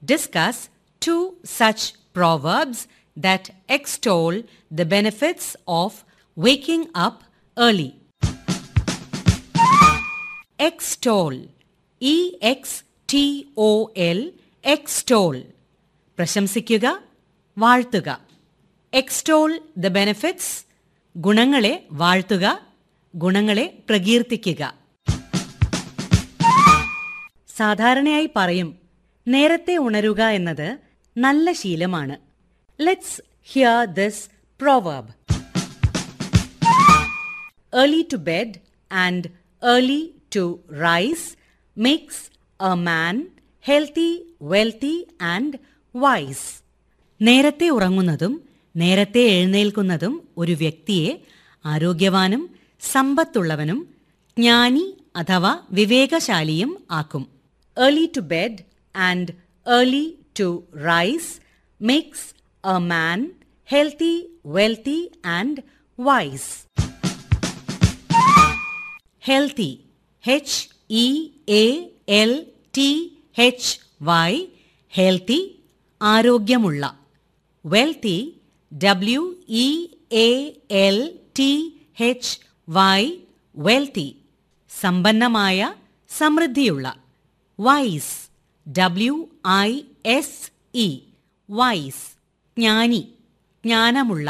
discuss two such proverbs that extol the benefits of waking up early. Extol. E X T O L. Extol. പ്രശംസിക്കുക വാഴ്ത്തുക extol the benefits ഗുണങ്ങളെ വാഴ്ത്തുക ഗുണങ്ങളെ പ്രകീർത്തിക്കുക സാധാരണയായി പറയും നേരത്തെ ഉണരുക എന്നത് നല്ല ശീലമാണ് let's hear this proverb early to bed and early to rise makes a man healthy, wealthy and wise. നേരത്തെ ഉറങ്ങുന്നതും നേരത്തെ എഴുന്നേൽക്കുന്നതും ഒരു വ്യക്തിയെ ആരോഗ്യവാനും സമ്പത്തുള്ളവനും ജ്ഞാനി അഥവാ വിവേകശാലിയും ആക്കും early to bed and early to rise makes a man healthy wealthy and wise healthy H E A L T H Y healthy ആരോഗ്യമുള്ള wealthy W E A L T H Y wealthy സമ്പന്നമായ സമൃദ്ധിയുള്ള wise W I S E wise ജ്ഞാനി ജ്ഞാനമുള്ള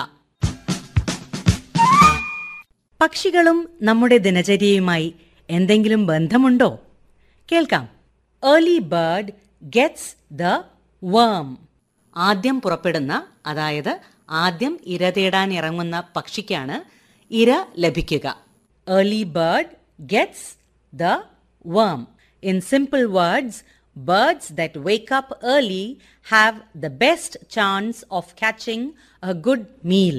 പക്ഷികളും നമ്മുടെ ദിനചര്യയുമായി എന്തെങ്കിലും ബന്ധമുണ്ടോ കേൾക്കാം ഏർലി ബേർഡ് ഗെറ്റ്സ് ദ വേം ആദ്യം പുറപ്പെടുന്ന അതായത് ആദ്യം ഇര തേടാൻ ഇറങ്ങുന്ന പക്ഷിക്കാണ് ഇര ലഭിക്കുക early bird gets the worm in simple words birds that wake up early have the best chance of catching a good meal.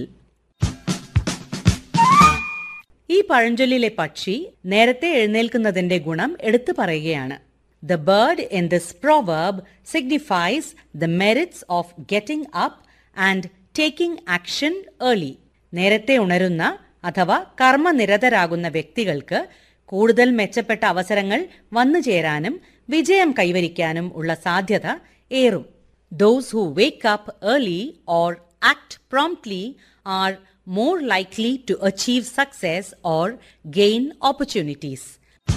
ഈ പഴഞ്ചൊല്ലിലെ പക്ഷി നേരത്തെ എഴുന്നേൽക്കുന്നതിന്റെ ഗുണം എടുത്തു പറയുകയാണ് the bird in this proverb signifies the merits of getting up and taking action early നേരത്തെ ഉണരുന്ന അഥവാ കർമ്മനിരതരാകുന്ന വ്യക്തികൾക്ക് കൂടുതൽ മെച്ചപ്പെട്ട അവസരങ്ങൾ വന്നു ചേരാനും വിജയം കൈവരിക്കാനും ഉള്ള സാധ്യത ഏറും those who wake up early or act promptly are more likely to achieve success or gain opportunities.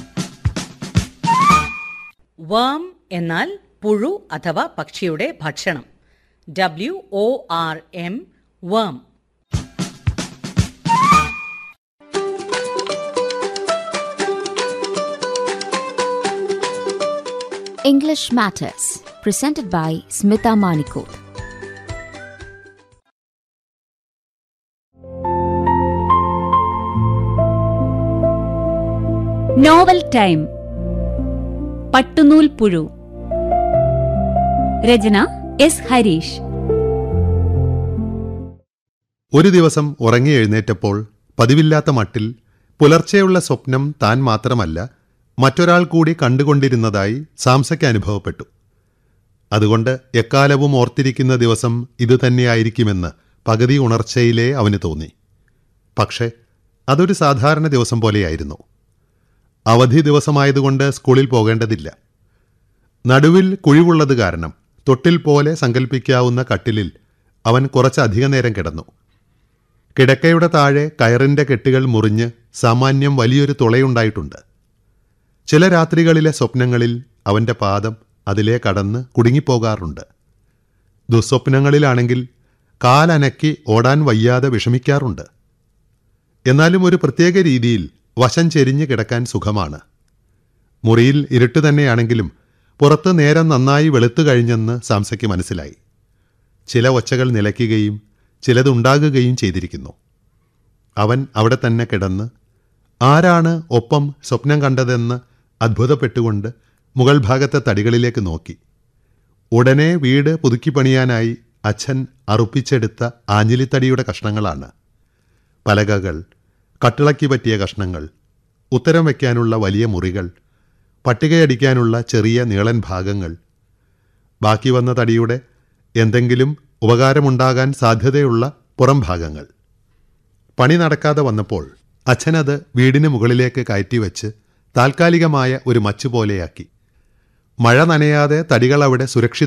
worm എന്നാൽ പുഴു അഥവാ പക്ഷിയുടെ ഭക്ഷണം W O R M worm English Matters, presented by Smita Manikot. Novel time പട്ടുനൂൽ പുഴു രചന S Harish ഒരു ദിവസം ഉറങ്ങി എഴുന്നേറ്റപ്പോൾ പതിവില്ലാത്ത മട്ടിൽ പുലർച്ചെയുള്ള സ്വപ്നം താൻ മാത്രമല്ല മറ്റൊരാൾ കൂടി കണ്ടുകൊണ്ടിരുന്നതായി സാംസയ്ക്ക് അനുഭവപ്പെട്ടു അതുകൊണ്ട് എക്കാലവും ഓർത്തിരിക്കുന്ന ദിവസം ഇതുതന്നെയായിരിക്കുമെന്ന് പകുതി ഉണർച്ചയിലേ അവന് തോന്നി പക്ഷേ അതൊരു സാധാരണ ദിവസം പോലെയായിരുന്നു അവധി ദിവസമായതുകൊണ്ട് സ്കൂളിൽ പോകേണ്ടതില്ല നടുവിൽ കുഴിവുള്ളത് കാരണം തൊട്ടിൽ പോലെ സങ്കല്പിക്കാവുന്ന കട്ടിലിൽ അവൻ കുറച്ചധിക നേരം കിടന്നു കിടക്കയുടെ താഴെ കയറിൻ്റെ കെട്ടുകൾ മുറിഞ്ഞ് സാമാന്യം വലിയൊരു തുളയുണ്ടായിട്ടുണ്ട് ചില രാത്രികളിലെ സ്വപ്നങ്ങളിൽ അവൻ്റെ പാദം അതിലെ കടന്ന് കുടുങ്ങിപ്പോകാറുണ്ട് ദുസ്വപ്നങ്ങളിലാണെങ്കിൽ കാലനക്കി ഓടാൻ വയ്യാതെ വിഷമിക്കാറുണ്ട് എന്നാലും ഒരു പ്രത്യേക രീതിയിൽ വശം ചെരിഞ്ഞ് കിടക്കാൻ സുഖമാണ് മുറിയിൽ ഇരുട്ട് തന്നെയാണെങ്കിലും പുറത്ത് നേരം നന്നായി വെളുത്തു കഴിഞ്ഞെന്ന് സാംസയ്ക്ക് മനസ്സിലായി ചില ഒച്ചകൾ നിലയ്ക്കുകയും ചിലതുണ്ടാകുകയും ചെയ്തിരിക്കുന്നു അവൻ അവിടെ തന്നെ കിടന്ന് ആരാണ് ഒപ്പം സ്വപ്നം കണ്ടതെന്ന് അത്ഭുതപ്പെട്ടുകൊണ്ട് മുകൾ ഭാഗത്തെ തടികളിലേക്ക് നോക്കി ഉടനെ വീട് പുതുക്കി പണിയാനായി അച്ഛൻ അറുപ്പിച്ചെടുത്ത ആഞ്ഞിലിത്തടിയുടെ കഷ്ണങ്ങളാണ് പലകകൾ കട്ടിളക്കി പറ്റിയ കഷ്ണങ്ങൾ ഉത്തരം വയ്ക്കാനുള്ള വലിയ മുറികൾ പട്ടികയടിക്കാനുള്ള ചെറിയ നീളൻ ഭാഗങ്ങൾ ബാക്കി വന്ന തടിയുടെ എന്തെങ്കിലും ഉപകാരമുണ്ടാകാൻ സാധ്യതയുള്ള പുറം ഭാഗങ്ങൾ പണി നടക്കാതെ വന്നപ്പോൾ അച്ഛനത് വീടിന് മുകളിലേക്ക് കയറ്റിവെച്ച് താൽക്കാലികമായ ഒരു മച്ചുപോലെയാക്കി മഴ നനയാതെ തടികൾ അവിടെ സുരക്ഷിത